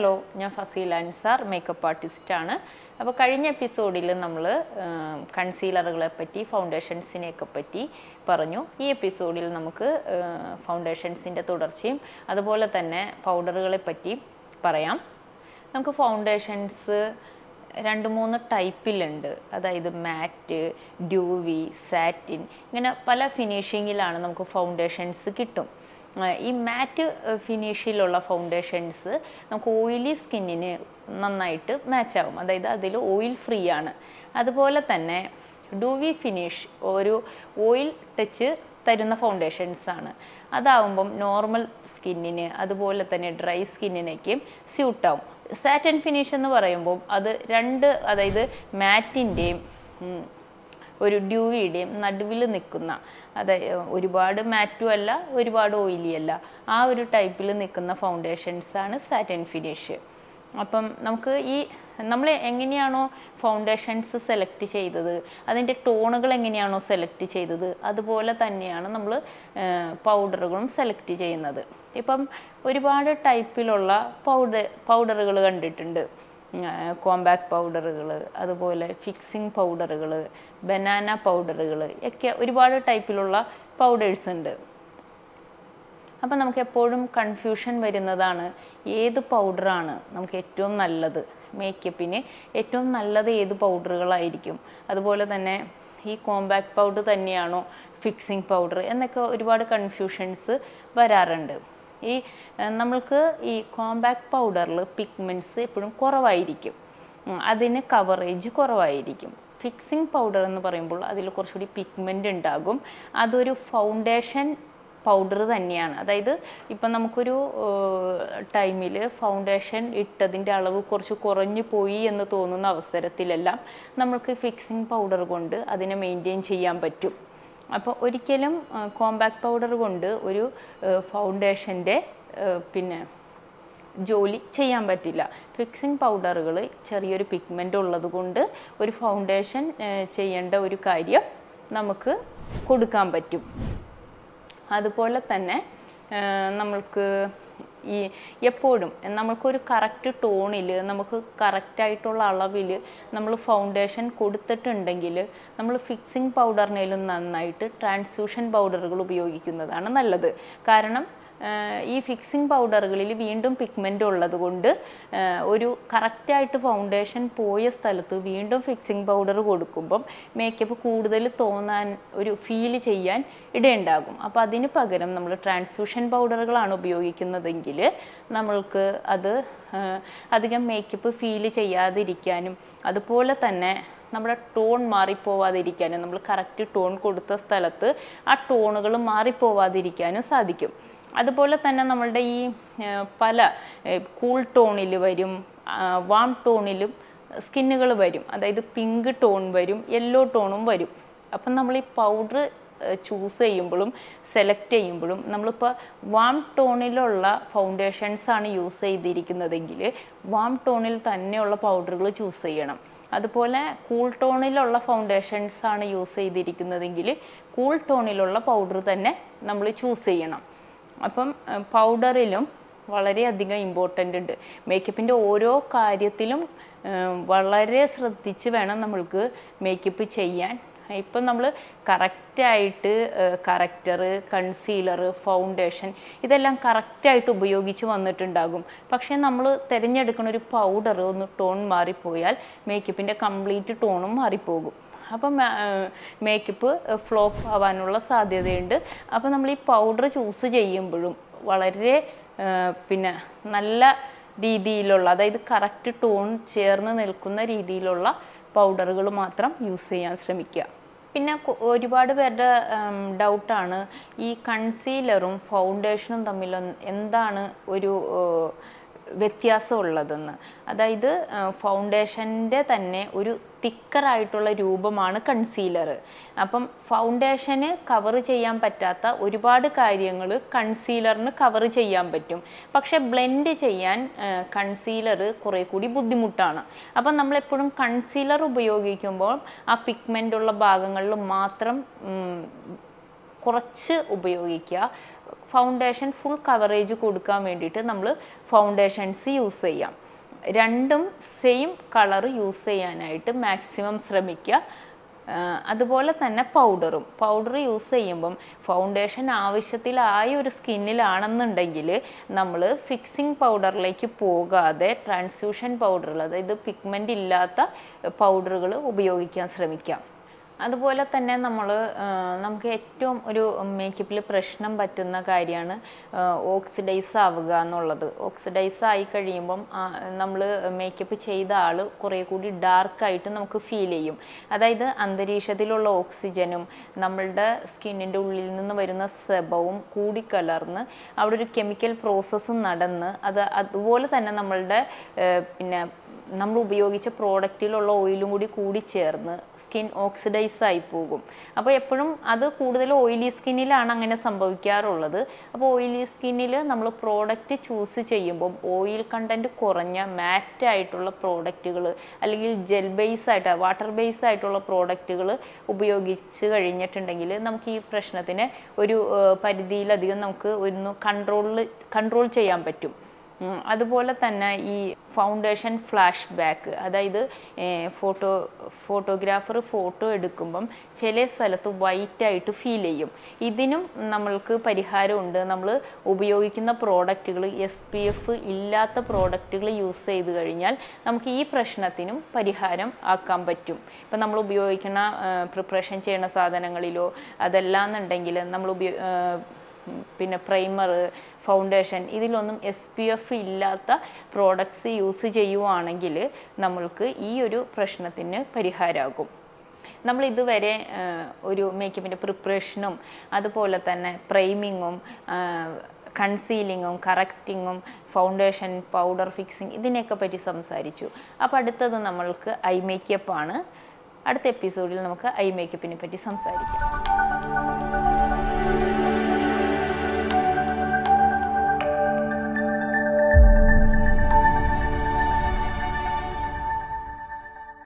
hello ഞാൻ Faseel Ansar makeup ആർട്ടിസ്റ്റാണ് അപ്പോൾ കഴിഞ്ഞ എപ്പിസോഡിൽ നമ്മൾ കൺസീലറുകളെ പറ്റി ഫൗണ്ടേഷൻസിനെയൊക്കെ പറ്റി പറഞ്ഞു ഈ എപ്പിസോഡിൽ നമുക്ക് ഫൗണ്ടേഷൻസിൻ്റെ തുടർച്ചയും അതുപോലെ തന്നെ പൗഡറുകളെ പറ്റി പറയാം നമുക്ക് ഫൗണ്ടേഷൻസ് രണ്ട് മൂന്ന് ടൈപ്പിലുണ്ട് അതായത് മാറ്റ് ഡ്യൂവി സാറ്റിൻ ഇങ്ങനെ പല ഫിനിഷിങ്ങിലാണ് നമുക്ക് ഫൗണ്ടേഷൻസ് കിട്ടും ആ, ഈ മാറ്റ് ഫിനിഷിലുള്ള ഫൗണ്ടേഷൻസ് നമുക്ക് ഓയിലി സ്കിന്നിന് നന്നായിട്ട് മാച്ച് ആവും അതായത് അതിൽ ഓയിൽ ഫ്രീ ആണ് അതുപോലെ തന്നെ ഡൂവി ഫിനിഷ് ഒരു ഓയിൽ ടച്ച് തരുന്ന ഫൗണ്ടേഷൻസ് ആണ് അതാവുമ്പം നോർമൽ സ്കിന്നിന് അതുപോലെ തന്നെ ഡ്രൈ സ്കിന്നിനൊക്കെയും സ്യൂട്ടാവും സാറ്റൻ ഫിനിഷ് എന്ന് പറയുമ്പോൾ അത് രണ്ട് അതായത് മാറ്റിൻ്റെയും ഒരു ഡ്യൂവിയുടെയും നടുവിൽ നിൽക്കുന്ന അതായത് ഒരുപാട് മാറ്റും അല്ല ഒരുപാട് ഓയിലി അല്ല ആ ഒരു ടൈപ്പിൽ നിൽക്കുന്ന ഫൗണ്ടേഷൻസ് ആണ് സാറ്റൻ ഫിനിഷ് അപ്പം നമുക്ക് ഈ നമ്മൾ എങ്ങനെയാണോ ഫൗണ്ടേഷൻസ് സെലക്ട് ചെയ്തത് അതിൻ്റെ ടോണുകൾ എങ്ങനെയാണോ സെലക്ട് ചെയ്തത് അതുപോലെ തന്നെയാണ് നമ്മൾ പൗഡറുകളും സെലക്ട് ചെയ്യുന്നത് ഇപ്പം ഒരുപാട് ടൈപ്പിലുള്ള പൗഡർ പൗഡറുകൾ കണ്ടിട്ടുണ്ട് കോമ്പാക്ട് പൗഡറുകൾ അതുപോലെ ഫിക്സിംഗ് പൗഡറുകൾ ബനാന പൗഡറുകൾ ഒക്കെ ഒരുപാട് ടൈപ്പിലുള്ള പൗഡേഴ്സ് ഉണ്ട് അപ്പം നമുക്ക് എപ്പോഴും കൺഫ്യൂഷൻ വരുന്നതാണ് ഏത് പൗഡറാണ് നമുക്ക് ഏറ്റവും നല്ലത് മേക്കപ്പിന് ഏറ്റവും നല്ലത് ഏത് പൗഡറുകളായിരിക്കും അതുപോലെ തന്നെ ഈ കോമ്പാക്ട് പൗഡർ തന്നെയാണോ ഫിക്സിംഗ് പൗഡർ എന്നൊക്കെ ഒരുപാട് കൺഫ്യൂഷൻസ് വരാറുണ്ട് ഈ ഏഹ്, നമ്മൾക്ക് ഈ കോമ്പാക്ട് പൗഡറിൽ പിഗ്മെൻറ്റ്സ് എപ്പോഴും കുറവായിരിക്കും ഉം, അതിന് കവറേജ് കുറവായിരിക്കും ഫിക്സിംഗ് പൗഡർ എന്ന് പറയുമ്പോൾ അതിൽ കുറച്ചുകൂടി പിഗ്മെൻ്റ് ഉണ്ടാകും അതൊരു ഫൗണ്ടേഷൻ പൗഡർ തന്നെയാണ് അതായത് ഇപ്പം നമുക്കൊരു ടൈമിൽ ഫൗണ്ടേഷൻ ഇട്ടതിൻ്റെ അളവ് കുറച്ച് കുറഞ്ഞു പോയി എന്ന് തോന്നുന്ന അവസരത്തിലെല്ലാം നമുക്ക് ഫിക്സിംഗ് പൗഡർ കൊണ്ട് അതിനെ മെയിൻറ്റെയിൻ ചെയ്യാൻ പറ്റും അപ്പോൾ ഒരിക്കലും കോമ്പാക്ട് പൗഡർ കൊണ്ട് ഒരു ഫൗണ്ടേഷൻ്റെ പിന്നെ ജോലി ചെയ്യാൻ പറ്റില്ല ഫിക്സിംഗ് പൗഡറുകൾ ചെറിയൊരു പിഗ്മെൻ്റ് ഉള്ളത് കൊണ്ട് ഒരു ഫൗണ്ടേഷൻ ചെയ്യേണ്ട ഒരു കാര്യം നമുക്ക് കൊടുക്കാൻ പറ്റും അതുപോലെ തന്നെ ആ, നമ്മൾക്ക് ഈ എപ്പോഴും നമ്മൾക്കൊരു കറക്റ്റ് ടോണിൽ നമുക്ക് കറക്റ്റായിട്ടുള്ള അളവിൽ നമ്മൾ ഫൗണ്ടേഷൻ കൊടുത്തിട്ടുണ്ടെങ്കിൽ നമ്മൾ ഫിക്സിംഗ് പൗഡറിനേലും നന്നായിട്ട് ട്രാൻസ്ഫ്യൂഷൻ പൗഡറുകൾ ഉപയോഗിക്കുന്നതാണ് നല്ലത് കാരണം ആഹ് ഈ ഫിക്സിംഗ് പൗഡറുകളിൽ വീണ്ടും പിഗ്മെൻ്റ് ഉള്ളത് കൊണ്ട് ആഹ് ഒരു കറക്റ്റായിട്ട് ഫൗണ്ടേഷൻ പോയ സ്ഥലത്ത് വീണ്ടും ഫിക്സിംഗ് പൗഡർ കൊടുക്കുമ്പം മേക്കപ്പ് കൂടുതൽ തോന്നാൻ ഒരു ഫീൽ ചെയ്യാൻ ഇടയുണ്ടാകും അപ്പോൾ അതിന് പകരം നമ്മൾ ട്രാൻസ്ഫ്യൂഷൻ പൗഡറുകളാണ് ഉപയോഗിക്കുന്നതെങ്കിൽ നമ്മൾക്ക് അത് ആഹ് അധികം മേക്കപ്പ് ഫീൽ ചെയ്യാതിരിക്കാനും അതുപോലെ തന്നെ നമ്മുടെ ടോൺ മാറിപ്പോവാതിരിക്കാനും നമ്മൾ കറക്റ്റ് ടോൺ കൊടുത്ത സ്ഥലത്ത് ആ ടോണുകൾ മാറിപ്പോവാതിരിക്കാനും സാധിക്കും അതുപോലെ തന്നെ നമ്മളുടെ ഈ ഏഹ്, പല കൂൾ ടോണിൽ വരും വാം ടോണിലും സ്കിന്നുകൾ വരും അതായത് പിങ്ക് ടോൺ വരും യെല്ലോ ടോണും വരും അപ്പം നമ്മൾ ഈ പൗഡർ ചൂസ് ചെയ്യുമ്പോഴും സെലക്ട് ചെയ്യുമ്പോഴും നമ്മളിപ്പോൾ വാം ടോണിലുള്ള ഫൗണ്ടേഷൻസ് ആണ് യൂസ് ചെയ്തിരിക്കുന്നതെങ്കിൽ വാം ടോണിൽ തന്നെയുള്ള പൗഡറുകൾ ചൂസ് ചെയ്യണം അതുപോലെ കൂൾ ടോണിലുള്ള ഫൗണ്ടേഷൻസ് ആണ് യൂസ് ചെയ്തിരിക്കുന്നതെങ്കിൽ കൂൾ ടോണിലുള്ള പൗഡർ തന്നെ നമ്മൾ ചൂസ് ചെയ്യണം അപ്പം പൗഡറിലും വളരെയധികം ഇമ്പോർട്ടൻ്റ് ഉണ്ട് മേക്കപ്പിൻ്റെ ഓരോ കാര്യത്തിലും ഏഹ്, വളരെ ശ്രദ്ധിച്ച് വേണം നമ്മൾക്ക് മേക്കപ്പ് ചെയ്യാൻ ഇപ്പം നമ്മൾ കറക്റ്റായിട്ട് കറക്റ്റർ കൺസീലർ ഫൗണ്ടേഷൻ ഇതെല്ലാം കറക്റ്റായിട്ട് ഉപയോഗിച്ച് വന്നിട്ടുണ്ടാകും പക്ഷേ നമ്മൾ തിരഞ്ഞെടുക്കുന്ന ഒരു പൗഡർ ഒന്ന് ടോൺ മാറിപ്പോയാൽ മേക്കപ്പിൻ്റെ കംപ്ലീറ്റ് ടോണും മാറിപ്പോകും അപ്പം മേക്കപ്പ് ഫ്ലോപ്പ് ആവാനുള്ള സാധ്യതയുണ്ട് അപ്പോൾ നമ്മൾ ഈ പൗഡർ ചൂസ് ചെയ്യുമ്പോഴും വളരെ ആ, പിന്നെ നല്ല രീതിയിലുള്ള അതായത് കറക്റ്റ് ടോൺ ചേർന്ന് നിൽക്കുന്ന രീതിയിലുള്ള പൗഡറുകൾ മാത്രം യൂസ് ചെയ്യാൻ ശ്രമിക്കുക പിന്നെ കു- ഒരുപാട് പേരുടെ ഡൗട്ടാണ് ഈ കൺസീലറും ഫൗണ്ടേഷനും തമ്മിൽ ഒന്ന് എന്താണ് ഒരു ഏഹ്, വ്യത്യാസമുള്ളതെന്ന് അതായത് ഫൗണ്ടേഷൻ്റെ തന്നെ ഒരു തിക്കറായിട്ടുള്ള രൂപമാണ് കൺസീലർ അപ്പം ഫൗണ്ടേഷന് കവർ ചെയ്യാൻ പറ്റാത്ത ഒരുപാട് കാര്യങ്ങൾ കൺസീലറിന് കവർ ചെയ്യാൻ പറ്റും പക്ഷെ ബ്ലെൻഡ് ചെയ്യാൻ കൺസീലർ കുറേ കൂടി ബുദ്ധിമുട്ടാണ് അപ്പം നമ്മളെപ്പോഴും കൺസീലർ ഉപയോഗിക്കുമ്പോൾ ആ പിഗ്മെൻ്റ് ഉള്ള ഭാഗങ്ങളിൽ മാത്രം ഉം, കുറച്ച് ഉപയോഗിക്കുക ഫൗണ്ടേഷൻ ഫുൾ കവറേജ് കൊടുക്കാൻ വേണ്ടിയിട്ട് നമ്മൾ ഫൗണ്ടേഷൻസ് യൂസ് ചെയ്യാം രണ്ടും സെയിം കളർ യൂസ് ചെയ്യാനായിട്ട് മാക്സിമം ശ്രമിക്കുക ആ, അതുപോലെ തന്നെ പൗഡറും പൗഡർ യൂസ് ചെയ്യുമ്പം ഫൗണ്ടേഷൻ ആവശ്യത്തിലായ ഒരു സ്കിന്നിലാണെന്നുണ്ടെങ്കിൽ നമ്മൾ ഫിക്സിംഗ് പൗഡറിലേക്ക് പോകാതെ ട്രാൻസ്ഫ്യൂഷൻ പൗഡറുകൾ അതായത് പിഗ്മെൻ്റ് ഇല്ലാത്ത പൗഡറുകൾ ഉപയോഗിക്കാൻ ശ്രമിക്കാം അതുപോലെ തന്നെ നമ്മൾ നമുക്ക് ഏറ്റവും ഒരു മേക്കപ്പിൽ പ്രശ്നം പറ്റുന്ന കാര്യമാണ് ഓക്സിഡൈസ് ആവുക എന്നുള്ളത് ഓക്സിഡൈസ് ആയി കഴിയുമ്പം നമ്മൾ മേക്കപ്പ് ചെയ്ത ആൾ കുറേ കൂടി ഡാർക്കായിട്ട് നമുക്ക് ഫീൽ ചെയ്യും അതായത് അന്തരീക്ഷത്തിലുള്ള ഓക്സിജനും നമ്മളുടെ സ്കിന്നിൻ്റെ ഉള്ളിൽ നിന്ന് വരുന്ന സെബവും കൂടിക്കലർന്ന് അവിടെ ഒരു കെമിക്കൽ പ്രോസസ്സ് നടന്ന് അത് അതുപോലെ തന്നെ നമ്മളുടെ ഏഹ്, പിന്നെ നമ്മൾ ഉപയോഗിച്ച പ്രോഡക്റ്റിലുള്ള ഓയിലും കൂടി കൂടിച്ചേർന്ന് സ്കിൻ ഓക്സിഡൈസ് ആയി പോകും അപ്പോൾ എപ്പോഴും അത് കൂടുതൽ ഓയിലി സ്കിന്നിലാണ് അങ്ങനെ സംഭവിക്കാറുള്ളത് അപ്പോൾ ഓയിലി സ്കിന്നിൽ നമ്മൾ പ്രോഡക്റ്റ് ചൂസ് ചെയ്യുമ്പം ഓയിൽ കണ്ടൻറ്റ് കുറഞ്ഞ മാറ്റ് ആയിട്ടുള്ള പ്രോഡക്റ്റുകൾ അല്ലെങ്കിൽ ജെൽ ബേസ് ആയിട്ട് വാട്ടർ ബേസ് ആയിട്ടുള്ള പ്രോഡക്റ്റുകൾ ഉപയോഗിച്ച് കഴിഞ്ഞിട്ടുണ്ടെങ്കിൽ നമുക്ക് ഈ പ്രശ്നത്തിന് ഒരു ഏഹ്, പരിധിയിലധികം നമുക്ക് ഒന്ന് കൺട്രോളിൽ കൺട്രോൾ ചെയ്യാൻ പറ്റും ഉം, അതുപോലെ തന്നെ ഈ ഫൗണ്ടേഷൻ ഫ്ലാഷ് ബാക്ക് അതായത് ഫോട്ടോ ഫോട്ടോഗ്രാഫർ ഫോട്ടോ എടുക്കുമ്പം ചില സ്ഥലത്ത് വൈറ്റ് ആയിട്ട് ഫീൽ ചെയ്യും ഇതിനും നമ്മൾക്ക് പരിഹാരമുണ്ട് നമ്മൾ ഉപയോഗിക്കുന്ന പ്രോഡക്റ്റുകൾ എസ് പി എഫ് ഇല്ലാത്ത പ്രോഡക്റ്റുകൾ യൂസ് ചെയ്ത് കഴിഞ്ഞാൽ നമുക്ക് ഈ പ്രശ്നത്തിനും പരിഹാരം ആക്കാൻ പറ്റും ഇപ്പം നമ്മൾ ഉപയോഗിക്കുന്ന പ്രിപ്പറേഷൻ ചെയ്യുന്ന സാധനങ്ങളിലോ അതല്ലാന്നുണ്ടെങ്കിൽ നമ്മൾ ഉപയോ ആ, പിന്നെ പ്രൈമർ ഫൗണ്ടേഷൻ ഇതിലൊന്നും എസ് പി എഫ് ഇല്ലാത്ത പ്രോഡക്ട്സ് യൂസ് ചെയ്യുവാണെങ്കിൽ നമ്മൾക്ക് ഈ ഒരു പ്രശ്നത്തിന് പരിഹാരമാകും നമ്മൾ ഇതുവരെ ആ, ഒരു മേക്കപ്പിൻ്റെ പ്രിപ്പറേഷനും അതുപോലെ തന്നെ പ്രൈമിങ്ങും കൺസീലിങ്ങും കറക്റ്റിങ്ങും ഫൗണ്ടേഷൻ പൗഡർ ഫിക്സിങ് ഇതിനെയൊക്കെ പറ്റി സംസാരിച്ചു അപ്പോൾ അടുത്തത് നമ്മൾക്ക് ഐ മേക്കപ്പ് ആണ് അടുത്ത എപ്പിസോഡിൽ നമുക്ക് ഐ മേക്കപ്പിനെ പറ്റി സംസാരിക്കാം